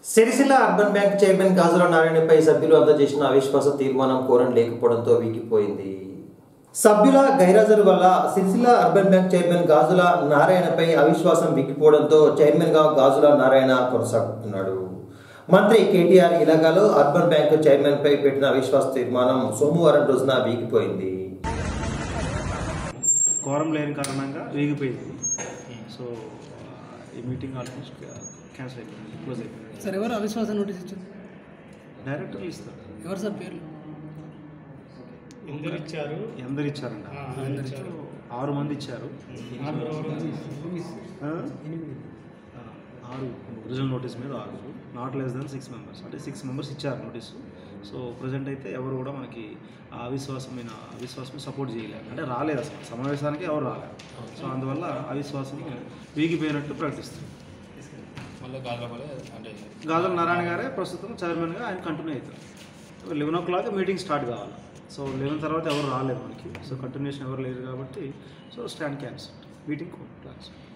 Sircilla urban bank chairman Gajula నారాయణపై సభ్యులు అందజేసిన అవిశ్వాస తీర్మానం కోరం లేకపోవడంతో వీగిపోయింది సభ్యుల గైరాజరు వల్ల Sircilla urban bank chairman Gajula నారాయణపై అవిశ్వాసం వీగిపోవడంతో చైర్మన్గా గాజుల నారాయణ కొనసాగుతున్నాడు మంత్రి కేటీఆర్ ఇలాగాలో అర్బన్ బ్యాంక్ చైర్మన్పై పెట్టిన అవిశ్వాస తీర్మానం సోమవారం రోజున వీగిపోయింది కోరం లేని కారణంగా వీగిపోయింది సో ఈ మీటింగ్ ఆల్మోస్ట్ క్యాన్సిల్ అయిపోయింది క్లోజ్ అయిపోయింది సార్ ఎవరు అవిశ్వాస నోటీస్ ఇచ్చింది డైరెక్టర్లు ఇస్తారు ఎవరు సార్ పేర్లు ఎందరు ఇచ్చారు ఎందరు ఇచ్చారంట ఆ, అందరు ఇచ్చారు ఆరు మంది ఇచ్చారు ఆ? ఆరు ఒరిజినల్ నోటీస్ మీద ఆరు not less than six members అంటే సిక్స్ మెంబర్స్ ఇచ్చారు నోటీసు సో ప్రజెంట్ అయితే ఎవరు కూడా మనకి ఆ అవిశ్వాసమైన అవిశ్వాసం సపోర్ట్ చేయలేదు అంటే రాలేదు అసలు సమావేశానికి ఎవరు రాలేదు సో అందువల్ల అవిశ్వాసం వీగిపోయినట్టు ప్రకటిస్తారు మళ్ళీ గాజుల అంటే గాజుల నారాయణ గారే ప్రస్తుతం చైర్మన్గా ఆయన కంటిన్యూ అవుతారు eleven o'clock meeting start కావాలి సో లెవెన్ తర్వాత ఎవరు రాలేదు మనకి సో కంటిన్యూషన్ ఎవరు లేరు కాబట్టి so stand cancel meeting class